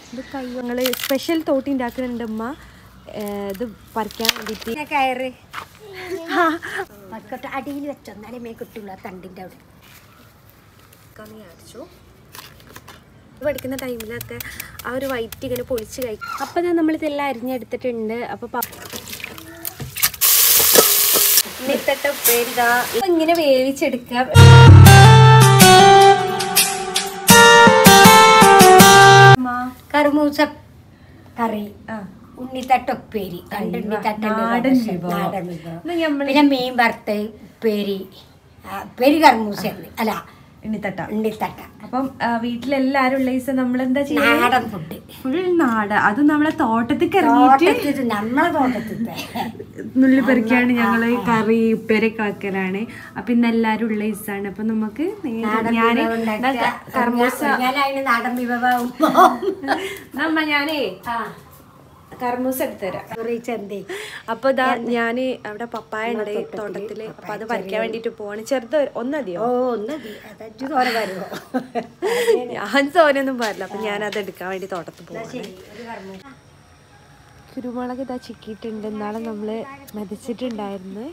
ഇത് കൈ ഞങ്ങൾ സ്പെഷ്യൽ തോട്ടി ഉണ്ടാക്കുന്നുണ്ട് ഉമ്മ ഏ, ഇത് പറിക്കാൻ വേണ്ടിയിട്ട് പിന്നെ കയറ് മക്കട്ട് അടിയിൽ വെച്ചോ എന്നാലേ മേ കിട്ടുള്ളൂ ആ തണ്ടിൻ്റെ അവിടെ എടുക്കാന്ന് വിചാരിച്ചു ഇത് പഠിക്കുന്ന ടൈമിലൊക്കെ ആ ഒരു വൈറ്റ് ഇങ്ങനെ പൊളിച്ച് കഴിക്കും അപ്പം ഞാൻ നമ്മളിതെല്ലാം അരിഞ്ഞെടുത്തിട്ടുണ്ട് അപ്പോൾ ഇന്നിത്തട്ട ഉപ്പേരിതാ ഇപ്പൊ ഇങ്ങനെ വേവിച്ചെടുക്കുക കറുമൂസ കറി ആ. ഉണ്ണിത്തട്ടുപ്പേരി രണ്ട് ഉണ്ണിത്തട്ടുണ്ട് നാടൻ ദോശ, വിഭവം. നാടൻ വിഭവം ഇത് ഞമ്മള് പിന്നെ മീൻ വറുത്ത് ഉപ്പേരി ആ, ഉപ്പേരി കറുമൂസയാണ് അല്ല എണ്ണിത്തട്ട ഉണ്ണിത്തട്ട അപ്പം ആ, വീട്ടിലെല്ലാരും ഉള്ള ദിവസം നമ്മളെന്താ ചെയ്യുന്നത് നാടൻ ഫുഡ് ഫുൾ നാട് അത് നമ്മളെ തോട്ടത്തിൽ ഇറങ്ങിയിട്ട് തോട്ടത്തിൽ നമ്മളെ തോട്ടത്തിത്തെ നുള്ളി പെറുക്കിയാണ് ഞങ്ങള് കറി ഉപ്പേരൊക്കെ വെക്കലാണ് അപ്പൊ ഇന്ന് എല്ലാരും ഉള്ള ദിവസമാണ് അപ്പൊ നമുക്ക് നേരെ നാടൻ ഞാന് വിഭവം ഉണ്ടാക്കിയ കർമ്മൂസ ഞാൻ അതിന് നാടൻ വിഭവം നമ്മ ഞാനേ ആ കർമ്മൂസ എടുത്തുതരാം സോറി ചന്തേ അപ്പൊ ഇതാ ഞാന് അവിടെ പപ്പായ ഉണ്ട് തോട്ടത്തില് അപ്പൊ അത് പറിക്കാൻ വേണ്ടിട്ട് പോവാണ് ചെറുത് ഒന്നതിയോ ഓ ഒന്ന് അതച്ചു തോര വരുമോ ഞാൻ തോനൊന്നും പാടില്ല അപ്പൊ ഞാൻ അത് എടുക്കാൻ വേണ്ടി തോട്ടത്തിൽ പോവാണ് ശരി ഒരു കർമ്മൂസ കുരുമുളക് ഇതാ ചിക്കിയിട്ടുണ്ട് ഇന്നാളെ നമ്മള് മെതിച്ചിട്ടുണ്ടായിരുന്നു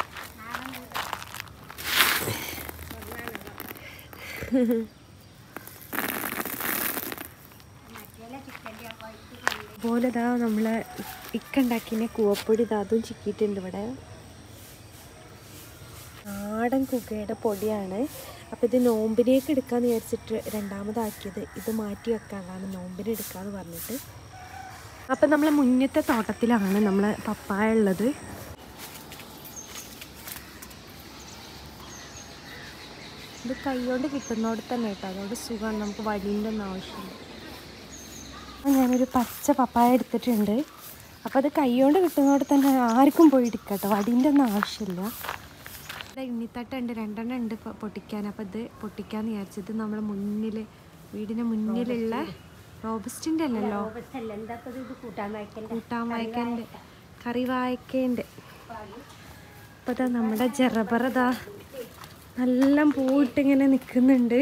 അതുപോലെ ഇതാ നമ്മളെ ഇക്ക ഉണ്ടാക്കിയ കൂവപ്പൊടി ഇതാ അതും ചിക്കിയിട്ടുണ്ട് ഇവിടെ നാടൻ കുകയുടെ പൊടിയാണ് അപ്പോൾ ഇത് നോമ്പിലേക്ക് എടുക്കാന്ന് വിചാരിച്ചിട്ട് രണ്ടാമതാക്കിയത് ഇത് മാറ്റി വെക്കാനാണ് നോമ്പിന് എടുക്കാന്ന് പറഞ്ഞിട്ട് അപ്പം നമ്മളെ മുന്നത്തെ തോട്ടത്തിലാണ് നമ്മളെ പപ്പായ ഉള്ളത് ഇത് കൈകൊണ്ട് കിട്ടുന്നോട് തന്നെ കേട്ടോ അതുകൊണ്ട് സുഖമാണ് നമുക്ക് വടീൻ്റെ ഒന്നും ആവശ്യമില്ല അപ്പം ഞാനൊരു പച്ച പപ്പായ എടുത്തിട്ടുണ്ട് അപ്പോൾ അത് കൈകൊണ്ട് കിട്ടുന്നോട് തന്നെ ആർക്കും പോയി എടുക്കാം കേട്ടോ വടീൻ്റെ ഒന്നും ആവശ്യമില്ല ഇവിടെ ഇണ്ണിത്തട്ടുണ്ട് രണ്ടെണ്ണം ഉണ്ട് ഇപ്പോൾ പൊട്ടിക്കാൻ അപ്പോൾ ഇത് പൊട്ടിക്കാന്ന് വിചാരിച്ചത് നമ്മുടെ മുന്നിൽ വീടിന് മുന്നിലുള്ള റോബസ്റ്റിൻ്റെ അല്ലല്ലോ അല്ല എന്താ ഇത് കൂട്ടാൻ വയ്ക്കണ്ട കൂട്ടാൻ വായിക്കണ്ട് കറി വായിക്കണ്ട് ഇപ്പൊ ദാ നമ്മുടെ ജറബറതാ നല്ല പൂവിട്ട് ഇങ്ങനെ നിൽക്കുന്നുണ്ട്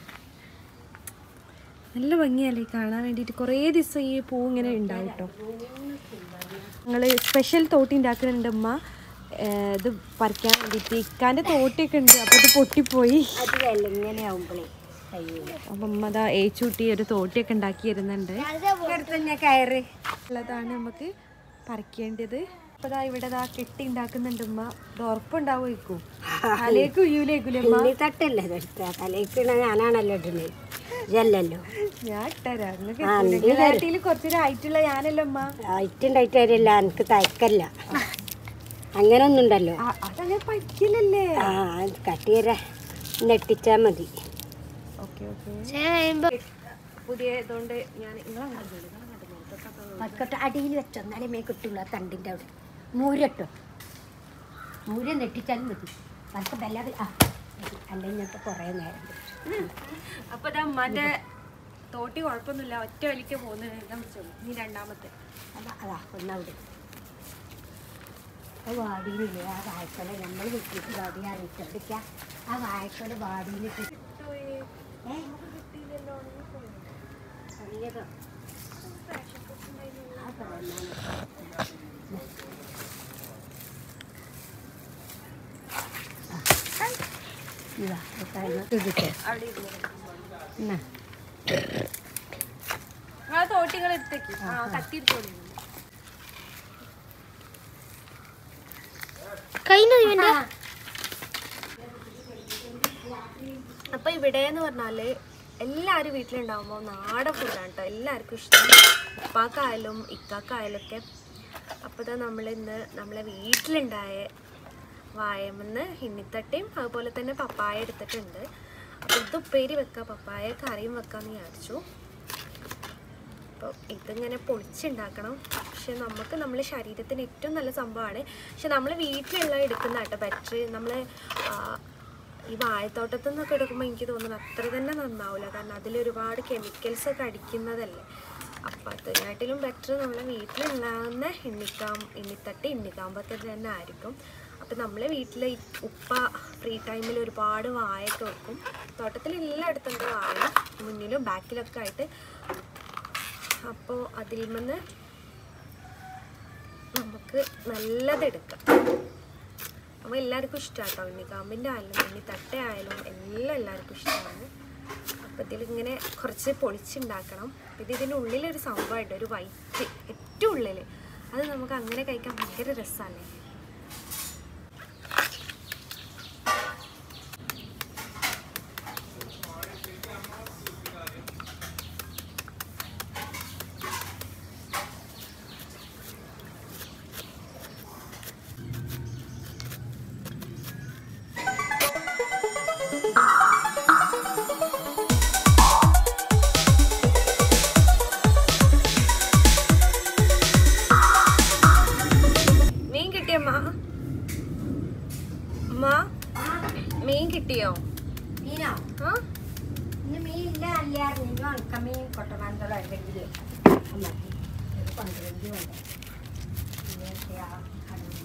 നല്ല ഭംഗിയല്ലേ കാണാൻ വേണ്ടിയിട്ട് കുറേ ദിവസം ഈ പൂ ഇങ്ങനെ ഉണ്ടാവും കേട്ടോ ഞങ്ങൾ സ്പെഷ്യൽ തോട്ടി ഉണ്ടാക്കുന്നുണ്ട് ഉമ്മ ഏ, ഇത് പറിക്കാൻ വേണ്ടിയിട്ട് ഇക്കാൻ്റെ തോട്ടിയൊക്കെ ഉണ്ട് അപ്പോൾ ഇത് പൊട്ടിപ്പോയി അത് അല്ല ഇങ്ങനെ ആവുമ്പോഴേ കഴിയൂല അപ്പം ഉമ്മ അതാ ഏച്ചൂട്ടി ഒരു തോട്ടിയൊക്കെ ഉണ്ടാക്കി തരുന്നുണ്ട് തന്നെ കയറ് ഉള്ളതാണ് നമുക്ക് പറിക്കേണ്ടത് അപ്പൊ ദാ ഇവിടെ ദാ കെട്ടി ഉണ്ടാക്കുന്നുണ്ട് ഉമ്മ ഇത് ഉറപ്പുണ്ടാവുമായിരിക്കും തലേക്ക് ഉയ്യൂലേക്കൂലേ ഉമ്മ ഉള്ളി തട്ടല്ലേ ഇതെടുത്ത തലേക്ക് ഞാനാണല്ലോ ഇടുന്നത് ഇതല്ലല്ലോ ഞാൻ ഇട്ടരാ നിങ്ങൾക്ക് ആ, ഉണ്ട് നാട്ടിൽ കുറച്ചൊരു ആയിട്ടുള്ള ഞാനല്ലോ ഉമ്മ ആയിട്ടുണ്ടായിട്ട് വരില്ല എനിക്ക് തയ്ക്കല്ല അങ്ങനെ ഒന്നുണ്ടല്ലോ ആ, അതങ്ങനെ പറ്റില്ലല്ലേ ആ അത് കട്ടിയര നെട്ടിച്ചാ മതി ഓക്കെ ഓക്കെ പുതിയ ഇതുകൊണ്ട് ഞാൻ നിങ്ങളങ്ങോട്ട് മക്കട്ട് അടിയിൽ വെച്ചോ എന്നാലേ മേ കിട്ടുള്ളൂ ആ തണ്ടിൻ്റെ അവിടെ മൂരട്ടോ മൂര നെട്ടിച്ചാലും മതി നമുക്ക് വല്ലാതെ ആ മതി. അല്ലെങ്കിൽ ഞങ്ങൾക്ക് കുറേ നേരം പിടിക്കും. അപ്പൊ ഇതാ ഉമ്മാന്റെ തോട്ടി കുഴപ്പമൊന്നുമില്ല ഒറ്റ വലിക്ക് പോകുന്നത് പിടിച്ചോളൂ ഇനി രണ്ടാമത്തെ അതാ അതാ ഒന്നവിടെ ആ വാടിയിലില്ലേ ആ വാഴക്കൊല നമ്മൾ വെട്ടിയിട്ട് വാടി അറിയിച്ചെടുക്കാം ആ വാഴക്കൊല വാടിയിലിട്ട് ഏ ഉണങ്ങിയതോ? ആ പറഞ്ഞാണ്. ഇതാ, ഇതാ, ഇത് കിട്ടോ? അവിടെ ഇരുന്നു എന്നാ, ആ തോട്ടികൾ എടുത്തേക്ക് ആ കത്തി എടുത്തോളൂ അപ്പൊ ഇവിടെ എന്ന് പറഞ്ഞാല് എല്ലാവരും വീട്ടിലുണ്ടാകുമ്പോൾ നാടൻ ഫുഡാണ് കേട്ടോ എല്ലാവർക്കും ഇഷ്ടം ഉപ്പാക്കായാലും ഇക്കാക്കായാലും ഒക്കെ അപ്പോൾ ഇതാ നമ്മൾ ഇന്ന് നമ്മളെ വീട്ടിലുണ്ടായ വായമെന്ന് ഹിന്നിത്തട്ടയും അതുപോലെ തന്നെ പപ്പായ എടുത്തിട്ടുണ്ട് അപ്പോൾ ഇത് ഉപ്പേരി വെക്കാം പപ്പായ കറിയും വെക്കാമെന്ന് വിചാരിച്ചു അപ്പോൾ ഇതിങ്ങനെ പൊളിച്ചുണ്ടാക്കണം പക്ഷെ നമുക്ക് നമ്മുടെ ശരീരത്തിന് ഏറ്റവും നല്ല സംഭവമാണ് പക്ഷെ നമ്മൾ വീട്ടിലുള്ള എടുക്കുന്ന കേട്ടോ ബെറ്റർ നമ്മൾ ഈ വാഴത്തോട്ടത്തു നിന്നൊക്കെ എടുക്കുമ്പോൾ എനിക്ക് തോന്നുന്നു അത്ര തന്നെ നന്നാവില്ല കാരണം അതിൽ ഒരുപാട് കെമിക്കൽസ് ഒക്കെ അടിക്കുന്നതല്ലേ അപ്പം അതിനാട്ടിലും ബെറ്റർ നമ്മളെ വീട്ടിലുണ്ടാകുന്ന എണ്ണിക്കാം എണ്ണിത്തട്ട് എണ്ണിക്കാമ്പൊക്കെ തന്നെ ആയിരിക്കും അപ്പം നമ്മളെ വീട്ടിൽ ഈ ഉപ്പ ഫ്രീ ടൈമിൽ ഒരുപാട് വാഴയൊക്കെ വെക്കും തോട്ടത്തിൽ എല്ലായിടത്തും ഉണ്ട് വാഴ മുന്നിലും ബാക്കിലൊക്കെ ആയിട്ട് അപ്പോൾ അതിൽ നിന്ന് നമുക്ക് നല്ലത് എടുക്കാം അപ്പോൾ എല്ലാവർക്കും ഇഷ്ടമാണ് കേട്ടോ ഉണ്ണിക്കാമ്പിൻ്റെ ആയാലും ഉണ്ണിത്തട്ട ആയാലും എല്ലാം എല്ലാവർക്കും ഇഷ്ടമാണ് അപ്പോൾ ഇതിലിങ്ങനെ കുറച്ച് പൊളിച്ചുണ്ടാക്കണം പിന്നെ ഇതിൻ്റെ ഉള്ളിലൊരു സംഭവമുണ്ട് ഒരു വൈറ്റ് ഏറ്റവും ഉള്ളിൽ അത് നമുക്ക് അങ്ങനെ കഴിക്കാൻ ഭയങ്കര രസമല്ലേ മീൻ കിട്ടിയമ്മ അമ്മ മീൻ കിട്ടിയോ മീനോ ആ ഇന്ന് മീനില്ല അല്ലായിരുന്നു ഇനി ഉണക്കമീൻ കൊട്ടമാന്തളോ അല്ലെങ്കിൽ കൊണ്ടുവരേണ്ടി വേണ്ട ഇങ്ങനത്തെ ആ കടലിൽ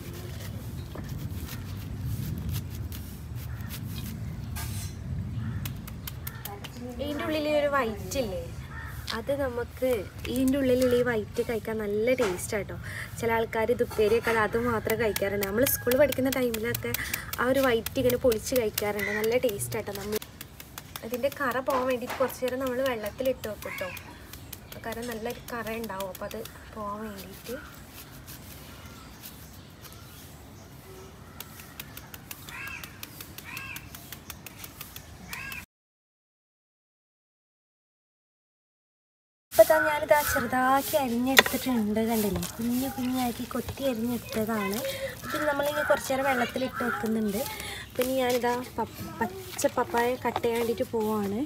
ഇതിൻ്റെ ഉള്ളിൽ ഒരു വൈറ്റ് ഇല്ലേ അത് നമുക്ക് ഇതിൻ്റെ ഉള്ളിലുള്ള ഈ വൈറ്റ് കഴിക്കാൻ നല്ല ടേസ്റ്റ് ആട്ടോ ചില ആൾക്കാർ ദുപ്പേരിയൊക്കെ അത് അത് മാത്രം കഴിക്കാറുണ്ട് നമ്മൾ സ്കൂളിൽ പഠിക്കുന്ന ടൈമിലൊക്കെ ആ ഒരു വൈറ്റ് ഇങ്ങനെ പൊളിച്ച് കഴിക്കാറുണ്ട് നല്ല ടേസ്റ്റ് ആട്ടോ നമ്മൾ അതിൻ്റെ കറ പോകാൻ വേണ്ടിയിട്ട് കുറച്ച് നേരം നമ്മൾ വെള്ളത്തിലിട്ട് വെക്കും കേട്ടോ കാരണം നല്ല കറ ഉണ്ടാവും അപ്പോൾ അത് പോകാൻ വേണ്ടിയിട്ട് ഇപ്പം ഞാനിത് ചെറുതാക്കി അരിഞ്ഞെടുത്തിട്ടുണ്ട് കണ്ടില്ലേ കുഞ്ഞു കുഞ്ഞാക്കി കൊത്തി അരിഞ്ഞെടുത്തതാണ് പിന്നെ നമ്മളിങ്ങനെ കുറച്ച് നേരം വെള്ളത്തിലിട്ട് വെക്കുന്നുണ്ട് പിന്നെ ഞാനിതാ പ- പച്ച പപ്പായ കട്ട് ചെയ്യാൻ വേണ്ടിയിട്ട് പോവാണ്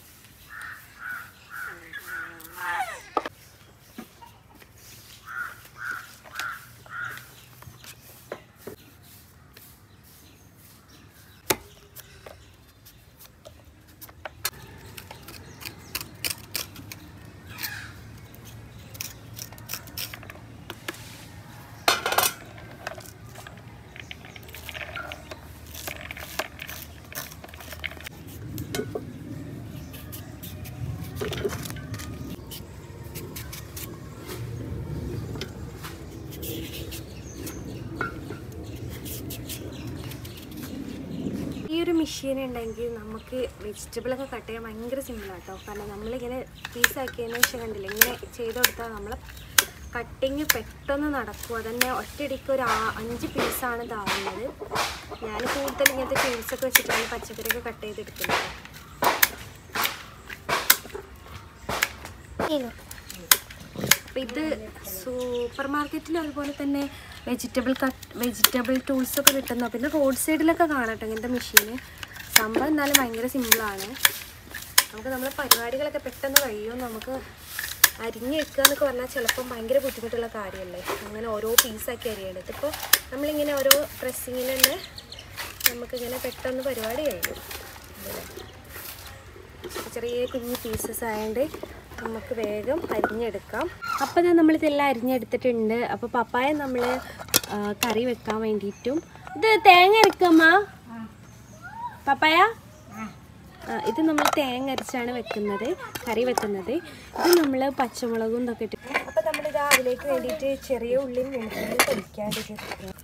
ഈ ഒരു മെഷീൻ ഉണ്ടെങ്കിൽ നമുക്ക് വെജിറ്റബിളൊക്കെ കട്ട് ചെയ്യാൻ ഭയങ്കര സിമ്പിളാണ് കേട്ടോ കാരണം നമ്മളിങ്ങനെ പീസാക്കിയതിന് ശേഷം കണ്ടില്ല ഇങ്ങനെ ചെയ്ത് കൊടുത്താൽ നമ്മൾ കട്ടിങ് പെട്ടെന്ന് നടക്കും അതന്നെ ഒറ്റയടിക്ക് ഒരു ആ- അഞ്ച് പീസാണ് ഇതാവുന്നത് ഞാൻ കൂടുതൽ ഇങ്ങനത്തെ പീസൊക്കെ വെച്ചിട്ടാണ് പച്ചക്കറിയൊക്കെ കട്ട് ചെയ്തെടുക്കുന്നത് അപ്പം ഇത് സൂപ്പർ മാർക്കറ്റിൽ അതുപോലെ തന്നെ വെജിറ്റബിൾ കട്ട് വെജിറ്റബിൾ ടൂൾസ് ഒക്കെ കിട്ടുന്ന പിന്നെ റോഡ് സൈഡിലൊക്കെ കാണാട്ടോ ഇങ്ങനത്തെ മെഷീന് സംഭവം എന്നാലും ഭയങ്കര സിമ്പിളാണ് നമുക്ക് നമ്മുടെ പരിപാടികളൊക്കെ പെട്ടെന്ന് കഴിയും നമുക്ക് അരിഞ്ഞ് വെക്കുക എന്നൊക്കെ പറഞ്ഞാൽ ചിലപ്പം ഭയങ്കര ബുദ്ധിമുട്ടുള്ള കാര്യമല്ലേ അങ്ങനെ ഓരോ പീസാക്കി അരിയേണ്ടത് ഇപ്പോൾ നമ്മളിങ്ങനെ ഓരോ പ്രസ്സിങ്ങിൽ തന്നെ നമുക്കിങ്ങനെ പെട്ടെന്ന് പരിപാടി കഴിയും അതല്ലേ ചെറിയ കുഞ്ഞു പീസസ് ആയതുകൊണ്ട് നമുക്ക് വേഗം അരിഞ്ഞെടുക്കാം അപ്പോൾ ഞാൻ നമ്മളിതെല്ലാം അരിഞ്ഞെടുത്തിട്ടുണ്ട് അപ്പോൾ പപ്പായ നമ്മൾ കറി വെക്കാൻ വേണ്ടിയിട്ടും ഇത് തേങ്ങ അരക്കമ്മ പപ്പായ ആ, ഇത് നമ്മൾ തേങ്ങ അരച്ചാണ് വെക്കുന്നത് കറി വെക്കുന്നത് ഇത് നമ്മൾ പച്ചമുളകും ഇതൊക്കെ ഇട്ട് അപ്പോൾ നമ്മളിത് അതിലേക്ക് വേണ്ടിയിട്ട് ചെറിയ ഉള്ളിയും വെളുത്തുള്ളിയും പൊടിക്കാണ്ടിട്ട്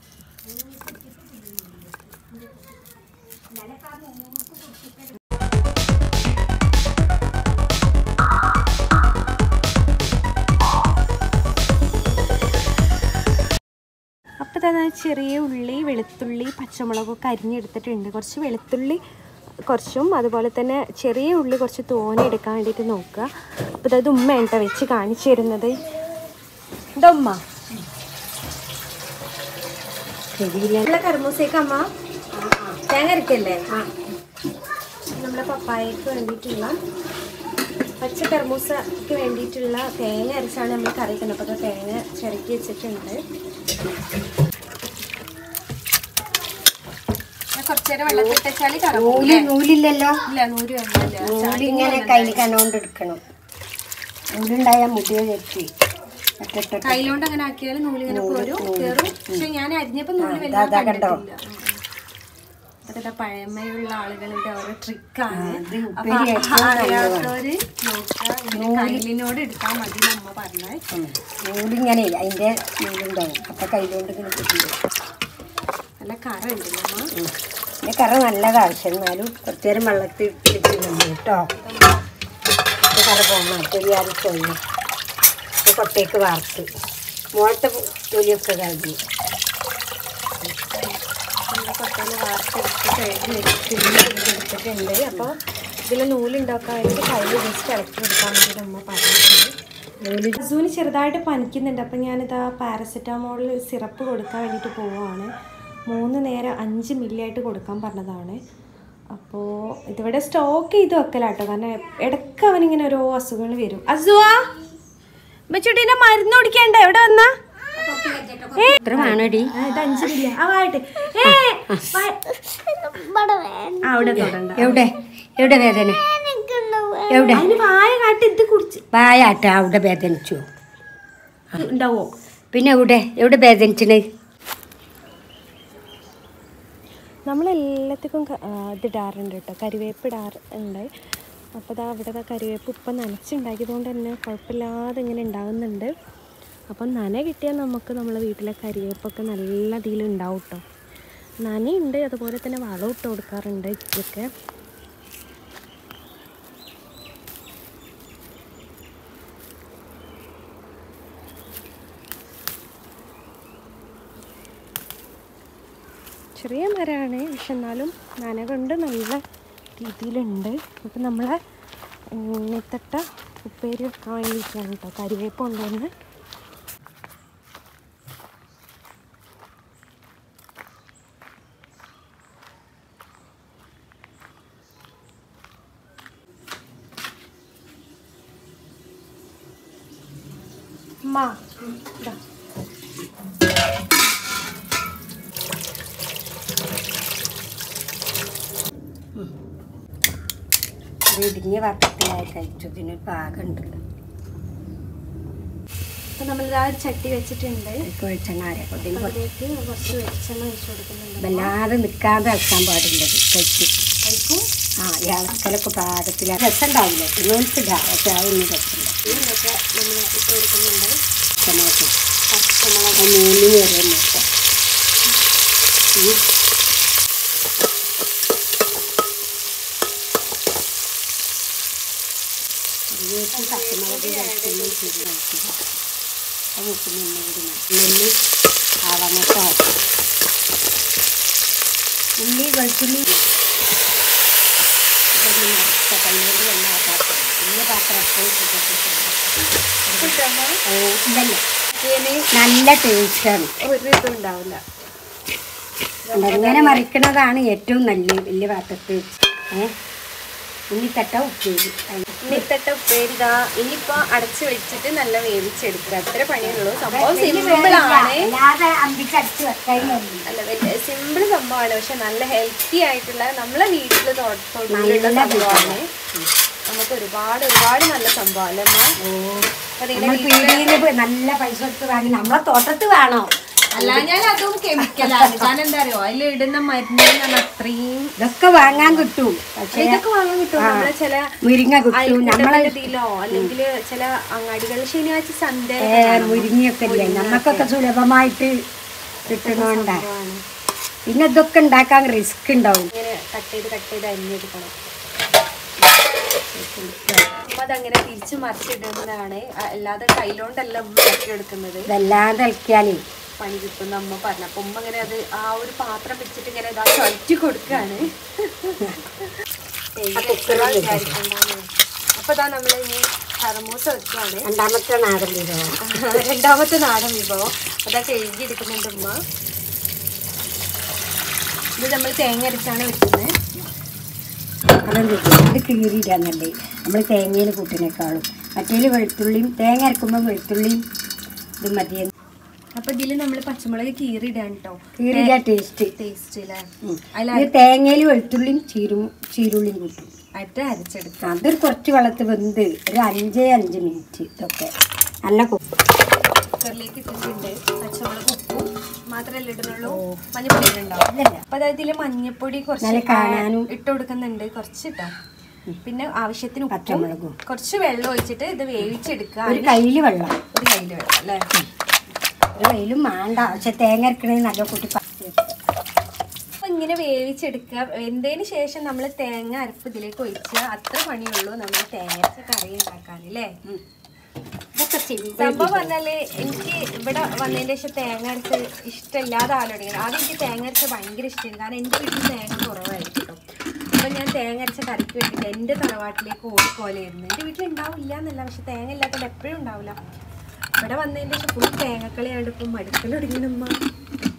അപ്പോൾ തന്നെ ചെറിയ ഉള്ളി വെളുത്തുള്ളി പച്ചമുളകൊക്കെ അരിഞ്ഞെടുത്തിട്ടുണ്ട് കുറച്ച് വെളുത്തുള്ളി കുറച്ചും അതുപോലെ തന്നെ ചെറിയ ഉള്ളി കുറച്ച് തോനെ എടുക്കാൻ വേണ്ടിയിട്ട് നോക്കുക അപ്പോൾ അത് ഉമ്മ കേട്ടോ വെച്ച് കാണിച്ചു തരുന്നത് ഇതാ ഉമ്മ നമ്മളെ കർമൂസേക്ക് അമ്മ തേങ്ങ അരക്കല്ലേ നമ്മളെ പപ്പായക്ക് വേണ്ടിയിട്ടുള്ള പച്ച കർമൂസക്ക് വേണ്ടിയിട്ടുള്ള തേങ്ങ അരച്ചാണ് നമ്മൾ കറി വെക്കുന്നത് അപ്പോൾ തേങ്ങ ചിരക്കി വെച്ചിട്ടുണ്ട് കുറച്ചു നേരം വെള്ളത്തിൽ വെച്ചാൽ നൂല് നൂലില്ലല്ലോ ഇല്ല നൂറ് വേണ്ടില്ല നൂലിങ്ങനെ കയ്യിൽ കണ്ടോണ്ട് എടുക്കണം നൂലുണ്ടായാൽ മുടിയെ തെറ്റി ഇട്ടിട്ട് കയ്യിലോണ്ട് അങ്ങനെ ആക്കിയാൽ നൂല് ഇങ്ങനെ പോരും കയറും പക്ഷെ ഞാൻ അരിഞ്ഞപ്പോ നൂല് ആ, ദാ, ദാ വലുതാ കണ്ടോ? കണ്ടിട്ടില്ല അതൊക്കെ പഴമയുള്ള ആളുകളുടെ ഓരോ ട്രിക്കാണ് അത് അപ്പൊ ഉപ്പേരി ഏറ്റവും അറിയാത്തവര് നോക്കുക ഇങ്ങനെ കയ്യിലിനോട് എടുത്താൽ മതി നമ്മ പറഞ്ഞാൽ നൂലിങ്ങനെ അതിൻ്റെ നൂലുണ്ടാവും അപ്പം കയ്യിലോണ്ട് ഇങ്ങനെ കിട്ടും നല്ല കറ ഉണ്ട് നമ്മ പിന്നെ കറ നല്ലത് ആവശ്യം എന്നാലും കുറച്ച് നേരം വെള്ളത്തിൽ ഇട്ടിട്ടുണ്ട് കേട്ടോ ഇത് കറ പോകണം തൊലിയാറി പോയി കൊട്ടയ്ക്ക് വാർത്ത് മുകളത്തെ തൊലിയൊക്കെ കഴിഞ്ഞു നമ്മുടെ കൊട്ടയിൽ വാർത്തെടുത്ത് കഴുകി വെച്ചിട്ടുണ്ട് എടുത്തിട്ടുണ്ട് അപ്പോൾ ഇതിൽ നൂലുണ്ടാക്കാൻ വേണ്ടി കയ്യിൽ ജസ്റ്റ് ഇളക്കി എടുക്കാൻ വേണ്ടി നമ്മ പറഞ്ഞിട്ടുണ്ട് ജസൂന് ചെറുതായിട്ട് പനിക്കുന്നുണ്ട് അപ്പം ഞാനിതാ പാരസെറ്റാമോളിൽ സിറപ്പ് കൊടുക്കാൻ വേണ്ടിയിട്ട് പോവുകയാണ് മൂന്ന് നേരം അഞ്ച് മില്ലി ആയിട്ട് കൊടുക്കാൻ പറഞ്ഞതാണ് അപ്പോൾ ഇതിവിടെ സ്റ്റോക്ക് ചെയ്ത് വെക്കലാട്ടോ കാരണം ഇടയ്ക്ക് അവനിങ്ങനെ ഓരോ അസുഖങ്ങൾ വരും അസുവാ ബച്ചുട്ടീനെ മരുന്ന് കുടിക്കണ്ട എവിടെ വന്നാ എത്ര വേണടി ആ, ഇത് അഞ്ച് മില്ലി ആ വായിട്ട് ഏ ആ, അവിടെ തൊടണ്ട എവിടെ എവിടെ വേദന എവിടെ അതിന് വായ കാട്ടി ഇത് കുടിച്ച് വായാട്ട അവിടെ വേദനിച്ചു ഉണ്ടാവോ പിന്നെ എവിടെ എവിടെ വേദനിച്ചത് നമ്മളെല്ലാത്തിനും ക- ആ, ഇതിടാറുണ്ട് കേട്ടോ കരിവേപ്പ് ഇടാറുണ്ട് അപ്പോൾ ദാ അവിടെ ദാ കരിവേപ്പ് ഇപ്പം നനച്ചുണ്ടാക്കിയത് കൊണ്ട് തന്നെ കുഴപ്പമില്ലാതെ ഇങ്ങനെ ഉണ്ടാകുന്നുണ്ട് അപ്പം നന കിട്ടിയാൽ നമുക്ക് നമ്മളെ വീട്ടിലെ കരിവേപ്പൊക്കെ നല്ല ഇതിൽ ഉണ്ടാവും കേട്ടോ നനയുണ്ട് അതുപോലെ തന്നെ വളം ഇട്ട് കൊടുക്കാറുണ്ട് ഇതൊക്കെ ചെറിയ മരമാണ് പക്ഷെ എന്നാലും നന കൊണ്ട് നല്ല രീതിയിലുണ്ട് അപ്പം നമ്മളെ നെത്തട്ട ഉപ്പേരി വെക്കാൻ വേണ്ടിയിട്ടാണ് കേട്ടോ കരിവേപ്പ് കൊണ്ടുവന്ന് അമ്മ ഇതാ ഇടിഞ്ഞ വട്ടത്തിലായി കഴിച്ചു ഇതിനൊരു പാകമുണ്ട് അപ്പം നമ്മൾ ആ ഒരു ചട്ടി വെച്ചിട്ടുണ്ട് അതിലേക്ക് വെളിച്ചെണ്ണ അരക്കും ഇതിന് കുറച്ച് അതിലേക്ക് കുറച്ച് വെളിച്ചെണ്ണ ഒഴിച്ച് കൊടുക്കുന്നുണ്ട് വല്ലാതെ നിൽക്കാതെ ഇളക്കാൻ പാടുള്ളത് കഴിച്ച് കഴിക്കും ആ ഈ ഇളക്കലൊക്കെ പാകത്തിൽ രസം ഉണ്ടാവില്ല ഇന്നോൽക്ക് ഇടാം പക്ഷെ അതൊന്നും രസമില്ല ഇതൊക്കെ നമ്മൾ ഇട്ട് കൊടുക്കുന്നുണ്ട് പച്ചമുളക് പച്ചമുളക് ആ മൂന്നിന് വരെ നോക്കാം പച്ചമുളക് വെളുത്തുള്ളി ശരിയാക്കുക അത് മുക്കും നിന്ന് കൂടി നെല്ല് ആവങ്ങട്ടോ ഉള്ളി വെളുത്തുള്ളി ഇതൊന്ന് നിറച്ച കണ്ണൂർ വെള്ള പാത്രം വലിയ പാത്രം എപ്പോഴും ഇട്ടമ്മ ഇതല്ല ഇതിന് നല്ല ടേസ്റ്റാണ് ഒരു ഇതും ഉണ്ടാവില്ല അങ്ങനെ മറിക്കണതാണ് ഏറ്റവും നല്ല വലിയ പാത്രത്തിൽ വെച്ച് ഏഹ് ഉണ്ണിത്തട്ട ഉപ്പേരി ഉണ്ണിത്തട്ട ഉപ്പേരി ഇതാ ഇനിയിപ്പോ അടച്ചു വെച്ചിട്ട് നല്ല വേവിച്ചെടുക്കുക അത്ര പണിയുള്ളൂ സംഭവം സിമ്പിൾ ആണ് അല്ലാതെ അമ്പിക്കടിച്ച് വെക്കാനും അല്ല വലിയ സിമ്പിൾ സംഭവമാണ് പക്ഷെ നല്ല ഹെൽത്തി ആയിട്ടുള്ള നമ്മളെ വീട്ടിൽ തൊഴിലുള്ള നല്ല സംഭവമാണ് നമുക്ക് ഒരുപാട് ഒരുപാട് നല്ല സംഭവം അല്ലേ അമ്മ അപ്പൊ നിങ്ങളുടെ നമ്മൾ പീടിയിൽ നല്ല പൈസ കൊടുത്ത് വാങ്ങി നമ്മളെ തോട്ടത്ത് വേണോ അല്ല ഞാൻ അതും കെമിക്കലാണ് കാരണം എന്താ അറിയോ അതിൽ ഇടുന്ന മരുന്നിനാണ് അത്രയും ഇതൊക്കെ വാങ്ങാൻ കിട്ടും പക്ഷേ ഇതൊക്കെ വാങ്ങാൻ കിട്ടും നമ്മളെ ചില മുരിങ്ങ കിട്ടും നമ്മളെ ഇതിലോ അല്ലെങ്കിൽ ചില അങ്ങാടികളിൽ ശനിയാഴ്ച സന്ധ്യ ഏ, മുരിങ്ങയൊക്കെ ഇല്ലേ നമുക്കൊക്കെ സുലഭമായിട്ട് കിട്ടണോണ്ടാ പിന്നെ ഇതൊക്കെ ഉണ്ടാക്കാൻ റിസ്ക് ഉണ്ടാവും ഇങ്ങനെ കട്ട് ചെയ്ത് കട്ട് ചെയ്ത് അരിഞ്ഞെടുക്കണം അപ്പൊ അതങ്ങനെ തിരിച്ചു മറിച്ചിടുന്നതാണ് അ- അല്ലാതെ കൈലോണ്ടല്ല ഉമ്മ ഇളക്കിയെടുക്കുന്നത് വല്ലാതെ ഇളക്കിയാലേ പണി കിട്ടും അമ്മ പറഞ്ഞു അപ്പൊ ഉമ്മ ഇങ്ങനെ അത് ആ ഒരു പാത്രം വെച്ചിട്ട് ഇങ്ങനെ ഇതാ ചുഴറ്റി കൊടുക്കാണ് അപ്പൊ ഇതാ നമ്മൾ ഇനി കറമൂസ വെക്കുകയാണ് രണ്ടാമത്തെ നാടൻ വിഭവം രണ്ടാമത്തെ നാടൻ വിഭവം അതൊക്കെ എഴുതിയെടുക്കുന്നുണ്ട് ഉമ്മ ഇത് നമ്മൾ തേങ്ങ അരച്ചാണ് വെക്കുന്നത് അതൊന്നും ഇത് കീറിയിടാന്നല്ലേ നമ്മൾ തേങ്ങയിൽ കൂട്ടിനേക്കാളും മറ്റേൽ വെളുത്തുള്ളിയും തേങ്ങ അരക്കുമ്പോൾ വെളുത്തുള്ളിയും ഇത് മതിയെന്ന് അപ്പൊ ഇതില് നമ്മൾ പച്ചമുളക് കീറിയിടാൻ കേട്ടോ കീറിയിടാ ടേസ്റ്റ് ടേസ്റ്റ് അല്ലേ ഇത് തേങ്ങയിൽ വെളുത്തുള്ളിയും ചീരും ചീരുള്ളിയും കൂട്ടും അതിട്ട് അരച്ചെടുക്കാം അതൊരു കുറച്ച് വെള്ളത്തിൽ വെന്ത് ഒരു അഞ്ചേ അഞ്ച് മിനിറ്റ് ഇതൊക്കെ നല്ല കുക്ക് കുക്കറിലേക്ക് ഇട്ടിട്ടുണ്ട് പച്ചമുളക് ഉപ്പും മാത്രമല്ല ഇടുന്നുള്ളൂ മഞ്ഞപ്പൊടി ഇടുന്നുണ്ടാവും ഇല്ലല്ല അപ്പൊ അതായത് ഇതില് മഞ്ഞപ്പൊടി കുറച്ച് നല്ല കാണാനും. ഇട്ട് കൊടുക്കുന്നുണ്ട് കുറച്ച് ഇട്ടോ പിന്നെ ആവശ്യത്തിന് ഉപ്പും പച്ചമുളകും കുറച്ച് വെള്ളം ഒഴിച്ചിട്ട് ഇത് വേവിച്ചെടുക്കുക ഒരു കയ്യിൽ വെള്ളം ഒരു കയ്യില് വെള്ളം അല്ലേ ഒരു കയ്യിലും വേണ്ട പക്ഷെ തേങ്ങ അരക്കണത് നല്ല കുട്ടി അപ്പൊ ഇങ്ങനെ വേവിച്ചെടുക്കുക വെന്തതിന് ശേഷം നമ്മൾ തേങ്ങ അരപ്പ് ഇതിലേക്ക് ഒഴിക്കുക അത്ര പണിയുള്ളൂ നമ്മൾ തേങ്ങ അരച്ച കറി ഉണ്ടാക്കാൻ അല്ലേ ഇതൊക്കെ സിമ്പിൾ സംഭവം പറഞ്ഞാല് എനിക്ക് ഇവിടെ വന്നതിന് ശേഷം തേങ്ങ അരച്ച് ഇഷ്ടമില്ലാതെ ആലോചിക്കുന്നത് ആദ്യം എനിക്ക് തേങ്ങ അരച്ച ഭയങ്കര ഇഷ്ടമാണ് കാരണം എൻ്റെ വീട്ടിൽ തേങ്ങ കുറവായിരിക്കും കേട്ടോ അപ്പം ഞാൻ തേങ്ങ അരച്ച കറിക്ക് വേണ്ടിയിട്ട് എൻ്റെ തറവാട്ടിലേക്ക് ഓടിപ്പോലെയായിരുന്നു എൻ്റെ വീട്ടിൽ ഉണ്ടാവില്ല എന്നല്ല പക്ഷെ തേങ്ങ ഇല്ലാത്തത് എപ്പോഴും ഉണ്ടാവില്ല ഇവിടെ വന്നതിന് ശേഷം ഫുൾ തേങ്ങക്കളി ആയിട്ട് ഇപ്പം മടുക്കലൊടുങ്ങിനമ്മ